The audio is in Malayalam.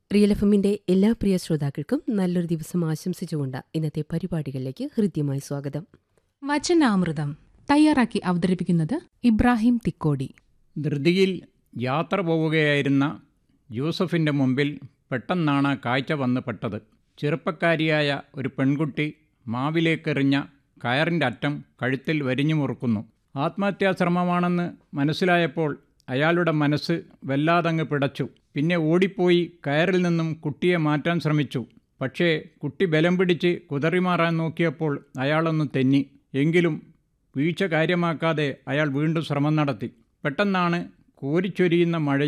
റിയൽ എഫ് എമ്മിന്റെ എല്ലാ പ്രിയ ശ്രോതാക്കൾക്കും നല്ലൊരു ദിവസം ആശംസിച്ചുകൊണ്ട് ഇന്നത്തെ പരിപാടികളിലേക്ക് ഹൃദ്യമായി സ്വാഗതം വചനാമൃതം തയ്യാറാക്കി അവതരിപ്പിക്കുന്നത് ഇബ്രാഹിം തിക്കോടി ധൃതിയിൽ യാത്ര പോവുകയായിരുന്ന യൂസഫിൻ്റെ മുമ്പിൽ പെട്ടെന്നാണ് കാഴ്ച വന്ന് പെട്ടത് ചെറുപ്പക്കാരിയായ ഒരു പെൺകുട്ടി മാവിലേക്കെറിഞ്ഞ കയറിൻ്റെ അറ്റം കഴുത്തിൽ വരിഞ്ഞു മുറുക്കുന്നു ആത്മഹത്യാശ്രമമാണെന്ന് മനസ്സിലായപ്പോൾ അയാളുടെ മനസ്സ് വല്ലാതങ്ങ് പിടച്ചു പിന്നെ ഓടിപ്പോയി കയറിൽ നിന്നും കുട്ടിയെ മാറ്റാൻ ശ്രമിച്ചു പക്ഷേ കുട്ടി ബലം പിടിച്ച് കുതറിമാറാൻ നോക്കിയപ്പോൾ അയാളൊന്ന് തെന്നി എങ്കിലും വീഴ്ച കാര്യമാക്കാതെ അയാൾ വീണ്ടും ശ്രമം നടത്തി പെട്ടെന്നാണ് കോരിച്ചൊരിയുന്ന മഴ